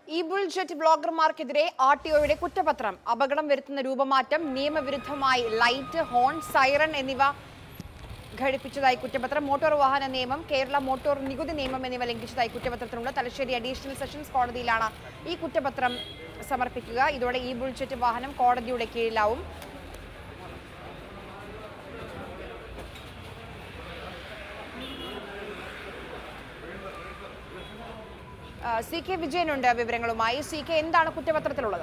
ഈ ബുൾജെറ്റ് ബ്ലോഗർമാർക്കെതിരെ R T ഒയുടെ കുറ്റപത്രം അപകടം വരുത്തുന്ന രൂപമാറ്റം നിയമവിരുദ്ധമായി ലൈറ്റ് ഹോൺ സൈറൺ എന്നിവ ഘടിപ്പിച്ചതായി കുറ്റപത്രം മോട്ടോർ വാഹന നിയമം കേരള മോട്ടോർ നികുതി നിയമം എന്നിവ ലംഘിച്ചതായി കുറ്റപത്രത്തിനുള്ള തലശ്ശേരി അഡീഷണൽ സെഷൻസ് കോടതിയിലാണ് ഈ കുറ്റപത്രം സമർപ്പിക്കുക ഇതോടെ ഈ ബുൾജെറ്റ് വാഹനം കോടതിയുടെ കീഴിലാവും ആ, സി കെ വിജയനുണ്ട് വിവരങ്ങളുമായി സി കെ എന്താണ് കുറ്റപത്രത്തിലുള്ളത്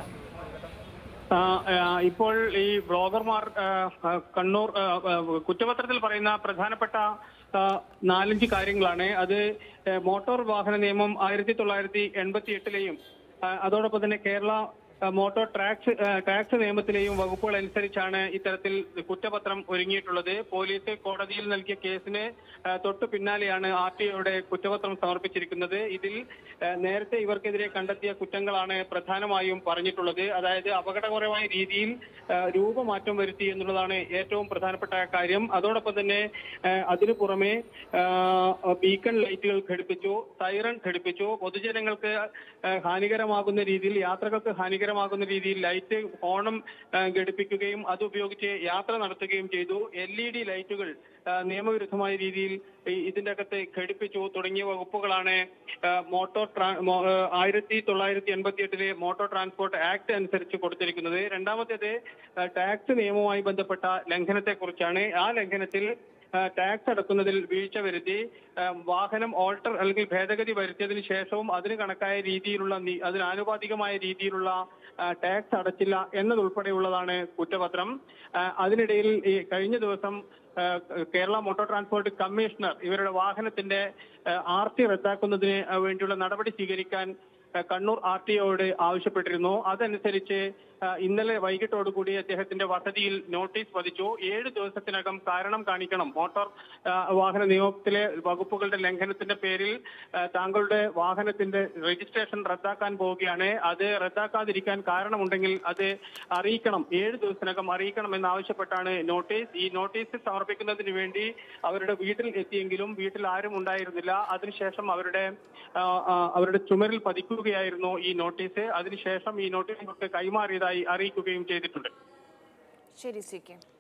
ആ, ആ, ഇപ്പോൾ ഈ ബ്ലോഗർമാർ ആ, ആ, കണ്ണൂർ ആ, ആ, കുറ്റപത്രത്തിൽ പറയുന്ന പ്രധാനപ്പെട്ട ആ, നാലഞ്ച് കാര്യങ്ങളാണ് അത് ആ, മോട്ടോർ വാഹന നിയമം ആയിരത്തി തൊള്ളായിരത്തി എൺപത്തി എട്ടിലെയും അതോടൊപ്പം തന്നെ കേരള ആ, മോട്ടോർ ടാക്സ് ആ, ടാക്സ് നിയമത്തിലെയും വകുപ്പുകൾ അനുസരിച്ചാണ് ഇത്തരത്തിൽ കുറ്റപത്രം ഒരുങ്ങിയിട്ടുള്ളത് പോലീസ് കോടതിയിൽ നൽകിയ കേസിന് ആ, തൊട്ടു പിന്നാലെയാണ് ആർ ടി ഒയുടെ കുറ്റപത്രം സമർപ്പിച്ചിരിക്കുന്നത് ഇതിൽ ആ, നേരത്തെ ഇവർക്കെതിരെ കണ്ടെത്തിയ കുറ്റങ്ങളാണ് പ്രധാനമായും പറഞ്ഞിട്ടുള്ളത് അതായത് അപകടകരമായ രീതിയിൽ ആ, രൂപമാറ്റം വരുത്തി എന്നുള്ളതാണ് ഏറ്റവും പ്രധാനപ്പെട്ട കാര്യം അതോടൊപ്പം തന്നെ ആ, അതിനു പുറമെ ആ, ബീക്കൺ ലൈറ്റുകൾ ഘടിപ്പിച്ചു സൈറൺ ഘടിപ്പിച്ചു പൊതുജനങ്ങൾക്ക് ആ, ഹാനികരമാകുന്ന രീതിയിൽ യാത്രകൾക്ക് ഹാനികരമാകുന്ന രീതിയിൽ ലൈറ്റ് ഹോണം ആ, ഘടിപ്പിക്കുകയും അത് ഉപയോഗിച്ച് യാത്ര നടത്തുകയും ചെയ്തു എൽ ഇ ഡി ലൈറ്റുകൾ ആ, നിയമവിരുദ്ധമായ രീതിയിൽ ഈ ഇതിന്റെ അകത്ത് ഘടിപ്പിച്ചു തുടങ്ങിയ വകുപ്പുകളാണ് ആ, മോട്ടോർ ട്രാ- മോ- ആ, ആയിരത്തി തൊള്ളായിരത്തി എൺപത്തി എട്ടിലെ മോട്ടോർ ട്രാൻസ്പോർട്ട് ആക്ട് അനുസരിച്ച് കൊടുത്തിരിക്കുന്നത് രണ്ടാമത്തേത് ആ, ടാക്സ് നിയമവുമായി ബന്ധപ്പെട്ട ലംഘനത്തെ കുറിച്ചാണ് ആ ലംഘനത്തിൽ ആ, ടാക്സ് അടക്കുന്നതിൽ വീഴ്ച വരുത്തി ആ, വാഹനം ഓൾട്ടർ അല്ലെങ്കിൽ ഭേദഗതി വരുത്തിയതിനു ശേഷവും അതിന് കണക്കായ രീതിയിലുള്ള നി- അതിന് ആനുപാതികമായ രീതിയിലുള്ള ആ, ടാക്സ് അടച്ചില്ല എന്നതുൾപ്പെടെയുള്ളതാണ് കുറ്റപത്രം ആ, അതിനിടയിൽ ഈ കഴിഞ്ഞ ദിവസം ആ, കേരള മോട്ടോർ ട്രാൻസ്പോർട്ട് കമ്മീഷണർ ഇവരുടെ വാഹനത്തിന്റെ ആർ ടി റദ്ദാക്കുന്നതിന് വേണ്ടിയുള്ള നടപടി സ്വീകരിക്കാൻ ആ, കണ്ണൂർ ആർ ടി ഒയോട് ആവശ്യപ്പെട്ടിരുന്നു അതനുസരിച്ച് ആ, ഇന്നലെ വൈകിട്ടോടുകൂടി അദ്ദേഹത്തിന്റെ വസതിയിൽ നോട്ടീസ് പതിച്ചു ഏഴ് ദിവസത്തിനകം കാരണം കാണിക്കണം മോട്ടോർ ആ, വാഹന നിയമത്തിലെ വകുപ്പുകളുടെ ലംഘനത്തിന്റെ പേരിൽ ആ, താങ്കളുടെ വാഹനത്തിന്റെ രജിസ്ട്രേഷൻ റദ്ദാക്കാൻ പോവുകയാണ് അത് റദ്ദാക്കാതിരിക്കാൻ കാരണമുണ്ടെങ്കിൽ അത് അറിയിക്കണം ഏഴ് ദിവസത്തിനകം അറിയിക്കണം എന്നാവശ്യപ്പെട്ടാണ് നോട്ടീസ് ഈ നോട്ടീസ് സമർപ്പിക്കുന്നതിന് വേണ്ടി അവരുടെ വീട്ടിൽ എത്തിയെങ്കിലും വീട്ടിൽ ആരും ഉണ്ടായിരുന്നില്ല അതിനുശേഷം അവരുടെ ആ, ആ, അവരുടെ ചുമരിൽ പതിക്കുകയായിരുന്നു ഈ നോട്ടീസ് അതിനുശേഷം ഈ നോട്ടീസ് ഇവർക്ക് കൈമാറിയതായി അറിയിക്കുകയും ചെയ്തിട്ടുണ്ട് ശരി സി കെ